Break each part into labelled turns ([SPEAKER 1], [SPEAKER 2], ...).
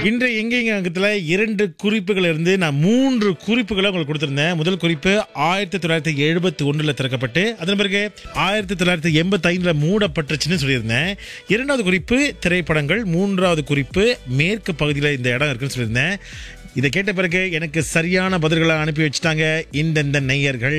[SPEAKER 1] இன்று எங்கெங்க அங்கத்துல இரண்டு குறிப்புகள் இருந்து நான் மூன்று குறிப்புகளை உங்களுக்கு கொடுத்திருந்தேன் முதல் குறிப்பு ஆயிரத்தி தொள்ளாயிரத்தி எழுபத்தி ஒண்ணுல திறக்கப்பட்டு அதன் பிறகு ஆயிரத்தி தொள்ளாயிரத்தி எண்பத்தி ஐந்துல மூடப்பட்டுச்சுன்னு சொல்லியிருந்தேன் இரண்டாவது குறிப்பு திரைப்படங்கள் மூன்றாவது குறிப்பு மேற்கு பகுதியில் இந்த இடம் இருக்குன்னு சொல்லியிருந்தேன் இதை கேட்ட பிறகு எனக்கு சரியான பதில்களை அனுப்பி வச்சுட்டாங்க இந்தந்த நேயர்கள்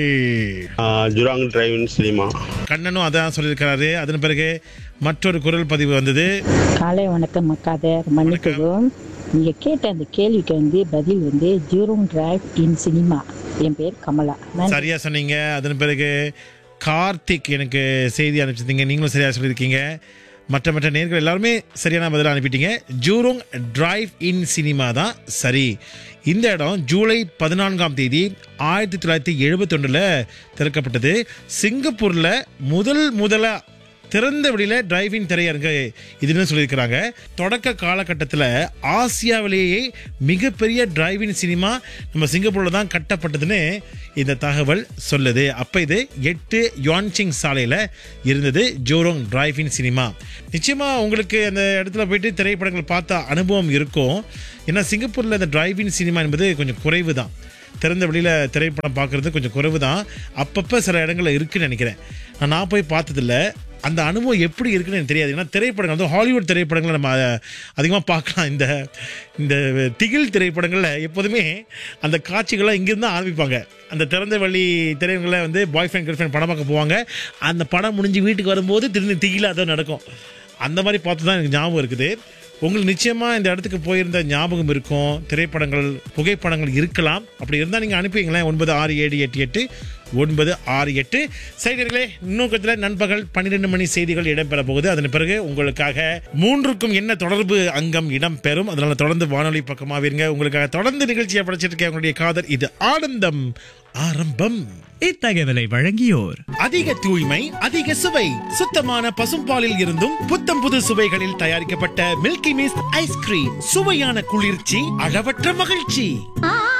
[SPEAKER 2] ஜுராங் டிரைவிங் சினிமா
[SPEAKER 1] கண்ணனும் அதான் சொல்லியிருக்கிறாரு அதன் பிறகு மற்றொரு குரல் பதிவு வந்தது
[SPEAKER 3] காலை வணக்கம் மக்காதர் மன்னிக்கவும் நீங்க கேட்ட அந்த கேள்விக்கு வந்து பதில் வந்து ஜூரோங் டிரைவ் இன் சினிமா என் பேர் கமலா நான்
[SPEAKER 1] சரியா சொன்னீங்க அதன் பிறகு கார்த்திக் எனக்கு செய்தி அனுப்பிச்சிருந்தீங்க நீங்களும் சரியா சொல்லியிருக்கீங்க மற்ற மற்ற நேர்கள் எல்லாருமே சரியான பதிலாக அனுப்பிட்டீங்க ஜூரோங் டிரைவ் இன் சினிமா தான் சரி இந்த இடம் ஜூலை பதினான்காம் தேதி ஆயிரத்தி தொள்ளாயிரத்தி எழுபத்தொன்னில் திறக்கப்பட்டது சிங்கப்பூரில் முதல் முதலா திறந்த வெளியில டிரைவிங் திரையரங்கு இதுன்னு சொல்லியிருக்கிறாங்க தொடக்க காலகட்டத்தில் ஆசியாவிலேயே மிகப்பெரிய டிரைவிங் சினிமா நம்ம சிங்கப்பூரில் தான் கட்டப்பட்டதுன்னு இந்த தகவல் சொல்லுது அப்போ இது எட்டு யான்சிங் சாலையில் இருந்தது ஜோரோங் டிரைவிங் சினிமா நிச்சயமா உங்களுக்கு அந்த இடத்துல போயிட்டு திரைப்படங்கள் பார்த்த அனுபவம் இருக்கும் ஏன்னா சிங்கப்பூரில் இந்த டிரைவிங் சினிமா என்பது கொஞ்சம் குறைவு தான் திறந்த வெளியில் திரைப்படம் பார்க்குறது கொஞ்சம் குறைவு தான் அப்பப்போ சில இடங்கள்ல இருக்குன்னு நினைக்கிறேன் நான் நான் போய் பார்த்ததில்ல அந்த அனுபவம் எப்படி இருக்குன்னு எனக்கு தெரியாது ஏன்னா திரைப்படங்கள் வந்து ஹாலிவுட் திரைப்படங்களை நம்ம அதிகமாக பார்க்கலாம் இந்த இந்த திகில் திரைப்படங்களில் எப்போதுமே அந்த காட்சிகள்லாம் இங்கிருந்து தான் ஆரம்பிப்பாங்க அந்த திறந்த வழி திரைப்படங்களில் வந்து பாய் ஃப்ரெண்ட் கேர்ள் ஃப்ரெண்ட் படம் பார்க்க போவாங்க அந்த படம் முடிஞ்சு வீட்டுக்கு வரும்போது திரும்பி திகிலாக தான் நடக்கும் அந்த மாதிரி பார்த்து தான் எனக்கு ஞாபகம் இருக்குது உங்களுக்கு நிச்சயமா இந்த இடத்துக்கு போயிருந்த ஞாபகம் இருக்கும் திரைப்படங்கள் புகைப்படங்கள் இருக்கலாம் அப்படி இருந்தால் நீங்கள் அனுப்பிங்களேன் ஒன்பது ஆறு ஏழு எட்டு எட்டு ஒன்பது ஆறு எட்டு செய்திகளே இன்னொக்கத்தில் நண்பகல் பன்னிரெண்டு மணி செய்திகள் இடம்பெற போகுது அதன் பிறகு உங்களுக்காக மூன்றுக்கும் என்ன தொடர்பு அங்கம் இடம்பெறும் அதனால தொடர்ந்து வானொலி பக்கமாக இருங்க உங்களுக்காக தொடர்ந்து நிகழ்ச்சியை படைச்சிட்டு இருக்கேன் உங்களுடைய காதல் இது ஆனந்தம் ஆரம்பம்
[SPEAKER 4] இத்தகவலை வழங்கியோர்
[SPEAKER 1] அதிக தூய்மை அதிக சுவை சுத்தமான பசும்பாலில் இருந்தும் புத்தம் புது சுவைகளில் தயாரிக்கப்பட்ட மில்கி மிஸ்ட் ஐஸ்கிரீம் சுவையான குளிர்ச்சி அளவற்ற மகிழ்ச்சி